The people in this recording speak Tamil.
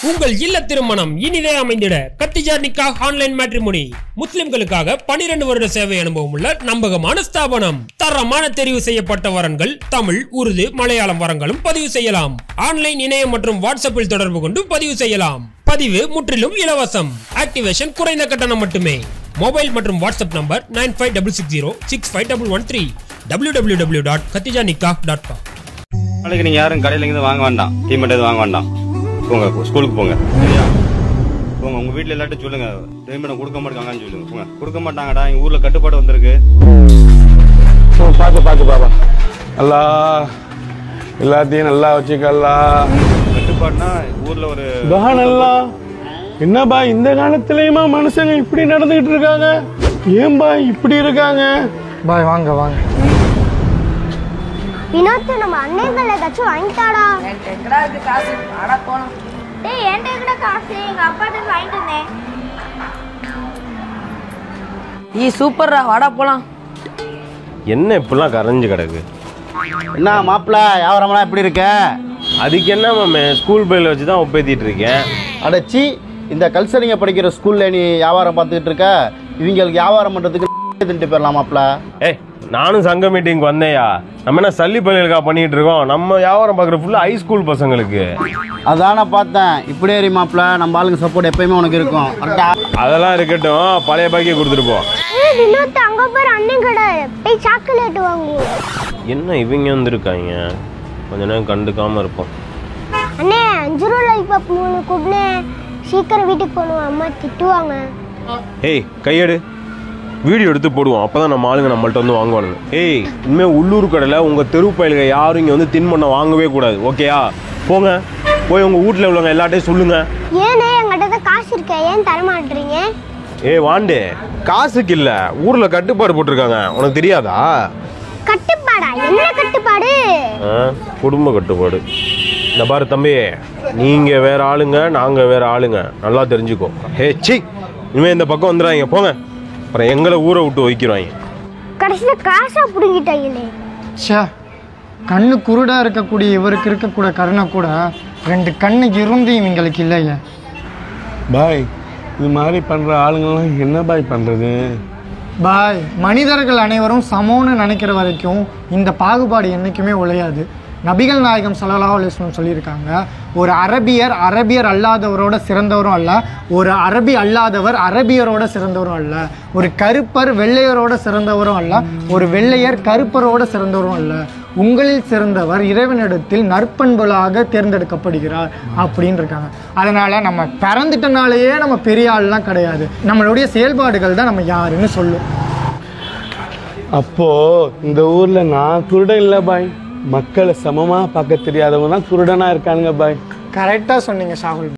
உங்கள் இல்ல திருமணம் இனிதே அமைந்திட கத்திஜா நிக்கா ஆன்லைன் மேட்ரிமோனி முஸ்லிம்களுக்காக 12 வருட சேவை அனுபவம் உள்ள நம்பகமான ஸ்தாபனம் தரமான தெரிவு செய்யப்பட்ட வரன்கள் தமிழ் உருது மலையாளம் வரங்களும் பதிவு செய்யலாம் ஆன்லைன் இணையம் மற்றும் வாட்ஸ்அப்பில் தொடர்பு கொண்டு பதிவு செய்யலாம் பதிவு முற்றிலும் இலவசம் ஆக்டிவேஷன் குறைந்த கட்டணம் மட்டுமே மொபைல் மற்றும் WhatsApp number nine five double six zero six five double one three W W W dot Khadija Nikah dot com நாளைக்கு நீங்க யாரும் கடையில இருந்து வாங்க வேண்டாம் டீ மட்டும் எதுவும் வாங்க வேண்டாம் போங்க ஸ்கூலுக்கு போங்க சரியா போங்க உங்க வீட்ல எல்லாட்டும் சொல்லுங்க டீ கொடுக்க மாட்டாங்கன்னு சொல்லுங்க போங்க கொடுக்க மாட்டாங்கடா எங்க ஊர்ல கட்டுப்பாடு வந்திருக்கு ஓ, பார்த்து பார்த்து பாப்பா நல்லா எல்லாத்தையும் நல்லா வச்சுக்கல்லா கட்டுப்பாடுனா ஊர்ல ஒரு பா நல்லா என்னப்பா இந்த காலத்துலயுமா மனுஷங்க இப்படி நடந்துகிட்டு இருக்காங்க ஏன்பா இப்படி இருக்காங்க பாய் வாங்க வாங்க வினோத் நம்ம அண்ணன்கள் ஏதாச்சும் வாங்கிட்டாடா எங்கடா இருக்கு காசு அட போனோம் டேய் என்கிட்ட கூட காசு எங்க அப்பாட்ட இருந்து வாங்கிட்டு வந்தேன் ஈ சூப்பர்ரா வாடா போலாம் என்ன இப்படிலாம் கரைஞ்சு கிடக்கு என்ன மாப்பிள்ள வியாபாரம்லாம் எப்படி இருக்க அதுக்கு என்ன மாமே ஸ்கூல் பையில வச்சு தான் ஒப்பேத்திட்டு இருக்கேன் அடச்சி இந்த கல்சரிங்க படிக்கிற ஸ்கூல்ல நீ வியாபாரம் பார்த்துக்கிட்டு இருக்க இவங்களுக்கு வியாபாரம் பண்றதுக்கு தின்ட்டு போயிடலாம் மாப்பிள்ள ஏய் நானும் சங்க மீட்டிங்க்கு வந்தேயா நம்ம என்ன சல்லி பள்ளிகளுக்கா பண்ணிட்டு இருக்கோம் நம்ம வியாபாரம் பார்க்குற ஃபுல்லாக ஹை ஸ்கூல் பசங்களுக்கு அதான பார்த்தேன் இப்படியே இரு மாப்பிள்ள நம்ம ஆளுங்க சப்போர்ட் எப்பயுமே உனக்கு இருக்கும் கரெக்டா அதெல்லாம் இருக்கட்டும் பழைய பாக்கியை கொடுத்துட்டு போ ஏய் வினோத் அங்க பாரு அண்ணன் கடை போய் சாக்லேட் வாங்குவோம் என்ன இவங்க வந்திருக்காங்க கொஞ்ச நேரம் கண்டுக்காம இருப்போம் அண்ணே அஞ்சு ரூபா லாலிபாப் மூணு கூப்பினே சீக்கிரம் வீட்டுக்கு போகணும் அம்மா திட்டுவாங்க ஏய் கையெடு வீடியோ எடுத்து போடுவோம் அப்பதான் நம்ம ஆளுங்க நம்மள்ட்ட வந்து வாங்குவானுங்க ஏய் இனிமே உள்ளூர் கடையில் உங்க தெரு பயலுங்க யாரும் இங்க வந்து தின்பண்ண வாங்கவே கூடாது ஓகேயா போங்க போய் உங்க வீட்டில் உள்ளவங்க எல்லாட்டையும் சொல்லுங்க ஏனே எங்கிட்ட தான் காசு இருக்க ஏன் தர மாட்டீங்க ஏய் வாண்டே காசுக்கு இல்ல ஊர்ல கட்டுப்பாடு போட்டிருக்காங்க உனக்கு தெரியாதா கட்டுப்பாடா என்ன கட்டுப்பாடு ஆ, குடும்ப கட்டுப்பாடு இந்த பாரு தம்பி நீங்க வேற ஆளுங்க நாங்க வேற ஆளுங்க நல்லா தெரிஞ்சுக்கோ ஹே சி இனிமே இந்த பக்கம் வந்துடாங்க போங்க அப்புறம் எங்களை ஊரை விட்டு வைக்கிறாங்க கடைசியில காசா புடுங்கிட்டாங்களே ச்சே கண்ணு குருடா இருக்கக்கூடிய இவருக்கு இருக்கக்கூடிய கருணை கூட ரெண்டு கண்ணு இருந்து இவங்களுக்கு இல்லையே பாய் இது மாதிரி பண்ற ஆளுங்கெல்லாம் என்ன பாய் பண்றது பாய் மனிதர்கள் அனைவரும் சமம்னு நினைக்கிற வரைக்கும் இந்த பாகுபாடு என்றைக்குமே உழையாது நபிகள் நாயகம் ஸல்லல்லாஹு அலைஹி வஸல்லம் சொல்லியிருக்காங்க ஒரு அரபியர் அரபியர் அல்லாதவரோட சிறந்தவரும் அல்ல ஒரு அரபி அல்லாதவர் அரபியரோட சிறந்தவரும் அல்ல ஒரு கருப்பர் வெள்ளையரோட சிறந்தவரும் அல்ல ஒரு வெள்ளையர் கருப்பரோட சிறந்தவரும் அல்ல உங்களில் சிறந்தவர் இறைவனிடத்தில் நற்பண்புகளாக தேர்ந்தெடுக்கப்படுகிறார் அப்படின்னு இருக்காங்க அதனால நம்ம பிறந்துட்டனாலேயே நம்ம பெரிய ஆள்லாம் கிடையாது நம்மளுடைய செயல்பாடுகள் தான் நம்ம யாருன்னு சொல்லும் அப்போ இந்த ஊர்ல நான் குருடன் இல்ல பாய் மக்களை சமமா பார்க்க தெரியாதவங்க தான் குருடனா இருக்கானுங்க பாய் கரெக்டாக சொன்னீங்க ஷாகுல்